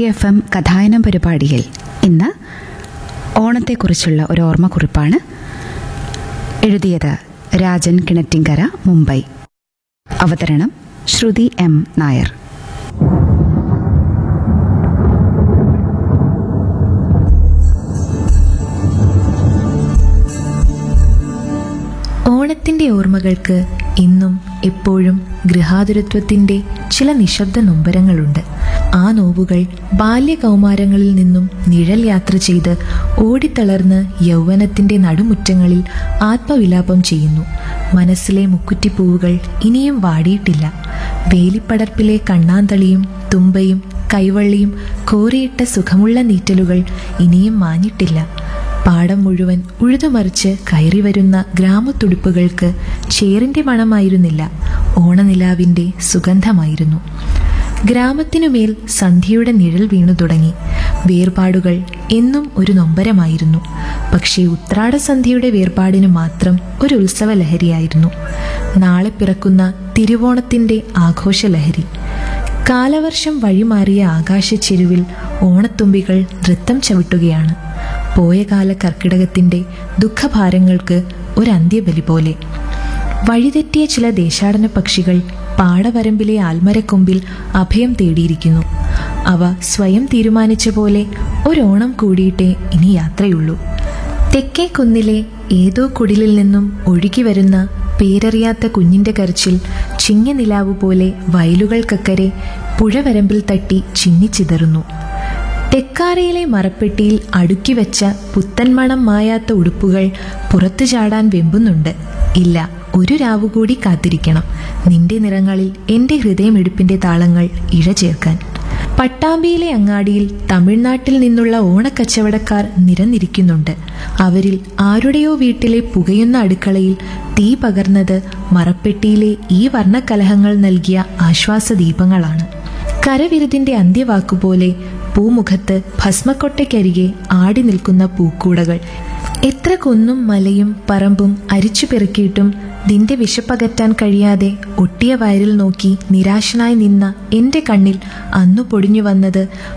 F M കഥായനം പരിപാടിയിൽ ഇന്ന് ഓണത്തെക്കുറിച്ചുള്ള ഒരു ഓർമ്മക്കുറിപ്പാണ് എഴുതിയത് രാജൻ കിണറ്റിങ്കര മുംബൈ അവതരണം ശ്രുതി എം നായർ ഓണത്തിന്റെ ഓർമ്മകൾക്ക് ഇന്നും എപ്പോഴും ഗൃഹാതുരത്വത്തിന്റെ ചില നിശബ്ദ നൊമ്പരങ്ങളുണ്ട് ആ നോവുകൾ ബാല്യകൗമാരങ്ങളിൽ നിന്നും നിഴൽ യാത്ര ചെയ്ത് ഓടിത്തളർന്ന് യൗവനത്തിന്റെ നടുമുറ്റങ്ങളിൽ ആത്മവിലാപം ചെയ്യുന്നു മനസ്സിലെ മുക്കുറ്റിപ്പൂവുകൾ ഇനിയും വാടിയിട്ടില്ല വേലിപ്പടർപ്പിലെ കണ്ണാന്തളിയും തുമ്പയും കൈവള്ളിയും കോറിയിട്ട സുഖമുള്ള നീറ്റലുകൾ ഇനിയും മാഞ്ഞിട്ടില്ല പാടം മുഴുവൻ ഉഴുതുമറിച്ച് കയറി വരുന്ന ഗ്രാമത്തുടുപ്പുകൾക്ക് ചേറിന്റെ മണമായിരുന്നില്ല ഓണനിലാവിന്റെ സുഗന്ധമായിരുന്നു ഗ്രാമത്തിനുമേൽ സന്ധ്യയുടെ നിഴൽ വീണു തുടങ്ങി വേർപാടുകൾ എന്നും ഒരു നൊമ്പരമായിരുന്നു പക്ഷേ ഉത്രാട സന്ധ്യയുടെ വേർപാടിന് മാത്രം ഒരു ഉത്സവ ലഹരിയായിരുന്നു നാളെ പിറക്കുന്ന തിരുവോണത്തിന്റെ ആഘോഷലഹരി കാലവർഷം വഴിമാറിയ ആകാശച്ചെരുവിൽ ഓണത്തുമ്പികൾ നൃത്തം ചവിട്ടുകയാണ് പോയകാല കർക്കിടകത്തിന്റെ ദുഃഖഭാരങ്ങൾക്ക് ഒരു അന്ത്യബലി പോലെ വഴിതെറ്റിയ ചില ദേശാടന പക്ഷികൾ പാടവരമ്പിലെ ആൽമരക്കൊമ്പിൽ അഭയം തേടിയിരിക്കുന്നു അവ സ്വയം തീരുമാനിച്ച പോലെ ഒരോണം കൂടിയിട്ടേ ഇനി യാത്രയുള്ളൂ തെക്കേ കുന്നിലെ ഏതോ കുടിലിൽ നിന്നും ഒഴുകി വരുന്ന പേരറിയാത്ത കുഞ്ഞിന്റെ കരച്ചിൽ ചിങ്ങ നിലാവ് പോലെ വയലുകൾക്കക്കരെ പുഴവരമ്പിൽ തട്ടി ചിന്നിച്ചിതറുന്നു തെക്കാരയിലെ മറപ്പെട്ടിയിൽ അടുക്കി വെച്ച പുത്തൻമണം മായാത്ത ഉടുപ്പുകൾ പുറത്തു ചാടാൻ വെമ്പുന്നുണ്ട് ഇല്ല ഒരു രാവുകൂടി കാത്തിരിക്കണം നിന്റെ നിറങ്ങളിൽ എന്റെ ഹൃദയമിടുപ്പിന്റെ താളങ്ങൾ ഇഴചേർക്കാൻ പട്ടാമ്പിയിലെ അങ്ങാടിയിൽ തമിഴ്നാട്ടിൽ നിന്നുള്ള ഓണക്കച്ചവടക്കാർ നിരന്നിരിക്കുന്നുണ്ട് അവരിൽ ആരുടെയോ വീട്ടിലെ പുകയുന്ന അടുക്കളയിൽ തീ പകർന്നത് മറപ്പെട്ടിയിലെ ഈ വർണ്ണക്കലഹങ്ങൾ നൽകിയ ആശ്വാസദീപങ്ങളാണ് കരവിരുതിന്റെ അന്ത്യവാക്കുപോലെ പൂമുഖത്ത് ഭസ്മക്കൊട്ടയ്ക്കരികെ ആടി നിൽക്കുന്ന പൂക്കൂടകൾ എത്ര കുന്നും മലയും പറമ്പും അരിച്ചു പെറുക്കിയിട്ടും നിന്റെ വിശപ്പകറ്റാൻ കഴിയാതെ ഒട്ടിയ വയറിൽ നോക്കി നിരാശനായി നിന്ന എന്റെ കണ്ണിൽ അന്നു പൊടിഞ്ഞു വന്നത്